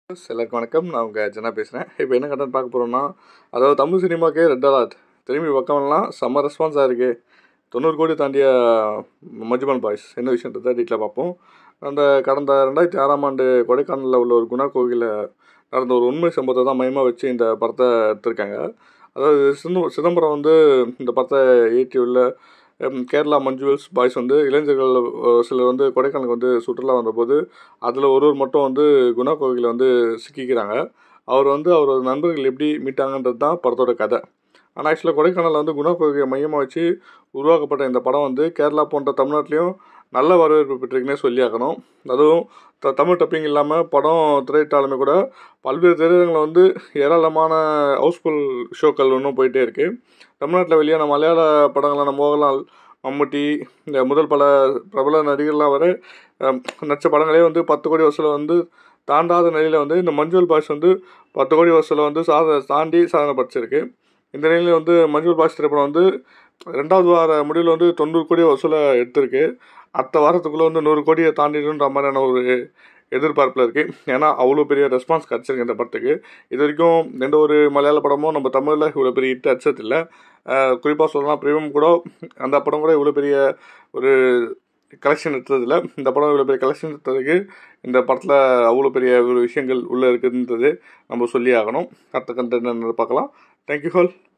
எல்லாருக்கும் வணக்கம் நான் உங்கள் ஜனா பேசுகிறேன் இப்போ என்ன கண்டென்ட் பார்க்க போகிறோம்னா அதாவது தமிழ் சினிமாக்கே ரெட் அலர்ட் திரும்பி பக்கம்லாம் செம்ம ரெஸ்பான்ஸாக இருக்குது தொண்ணூறு கோடி தாண்டிய மஜ்மல் பாய்ஸ் என்ன விஷயன்றதை டீட்டில் பார்ப்போம் அந்த கடந்த ரெண்டாயிரத்தி ஆறாம் ஆண்டு கொடைக்கானலில் உள்ள ஒரு குணா கோவிலில் நடந்த ஒரு உண்மை சம்பவத்தை தான் மையமாக வச்சு இந்த படத்தை எடுத்திருக்காங்க அதாவது சிந்து சிதம்பரம் வந்து இந்த படத்தை இயற்றியுள்ள ஹம், கேரளா மஞ்சுவல்ஸ் பாய்ஸ் வந்து இளைஞர்கள் அஹ், சிலர் வந்து கொடைக்கானலுக்கு வந்து சுற்றுலா வந்தபோது அதில் ஒருவர் மட்டும் வந்து குணா கோவிலில் வந்து சிக்கிக்கிறாங்க அவர் வந்து அவரோட நண்பர்கள் எப்படி மீட்டாங்கன்றது தான் படத்தோட கதை ஆனால் ஆக்சுவலாக கொடைக்கானலில் வந்து குணா கோவிலை மையமாக வச்சு உருவாக்கப்பட்ட இந்த படம் வந்து கேரளா போன்ற தமிழ்நாட்டிலையும் நல்ல வரவேற்பு பெற்றிருக்குன்னே சொல்லியாக்கணும் அதுவும் த தமிழ் டப்பிங் இல்லாமல் படம் திரையிட்டாலுமே கூட பல்வேறு திரையரங்கில் வந்து ஏராளமான ஹவுஸ்ஃபுல் ஷோக்கள் இன்னும் போயிட்டே இருக்குது தமிழ்நாட்டில் வெளியான மலையாள படங்களான மோகன்லால் மம்முட்டி இந்த முதல் பல பிரபல நடிகர்லாம் வர அஹ், நடிச்ச படங்களே வந்து பத்து கோடி வசூலை வந்து தாண்டாத நிலையில் வந்து இந்த மஞ்சுவல் பாய்ஸ் வந்து பத்து கோடி வசூலை வந்து சாத தாண்டி சாதனை படிச்சிருக்கு இந்த நிலையில் வந்து மஞ்சுவல் பாய்ஸ் திரைப்படம் வந்து ரெண்டாவது வார முடிவில் வந்து தொண்ணூறு கோடி வசூலை எடுத்திருக்கு அடுத்த வாரத்துக்குள்ளே வந்து நூறு கோடியை தாண்டிடுன்ற மாதிரியான ஒரு எதிர்பார்ப்பில் இருக்குது ஏன்னா அவ்வளோ பெரிய ரெஸ்பான்ஸ் கிடச்சிருக்கு இந்த படத்துக்கு இது வரைக்கும் எந்த ஒரு மலையாள படமும் நம்ம தமிழில் இவ்வளோ பெரிய ஹிட் அடிச்சதில்லை குறிப்பாக சொல்லலாம் பிரேமம் கூட அந்த படம் கூட இவ்வளோ பெரிய ஒரு கலெக்ஷன் எடுத்ததில்ல இந்த படம் இவ்வளோ பெரிய கலெக்ஷன் எடுத்ததுக்கு இந்த படத்தில் அவ்வளோ பெரிய ஒரு விஷயங்கள் உள்ளே இருக்குதுன்றது நம்ம சொல்லி ஆகணும் அடுத்த கண்டென்ட் பார்க்கலாம் தேங்க்யூ ஹால்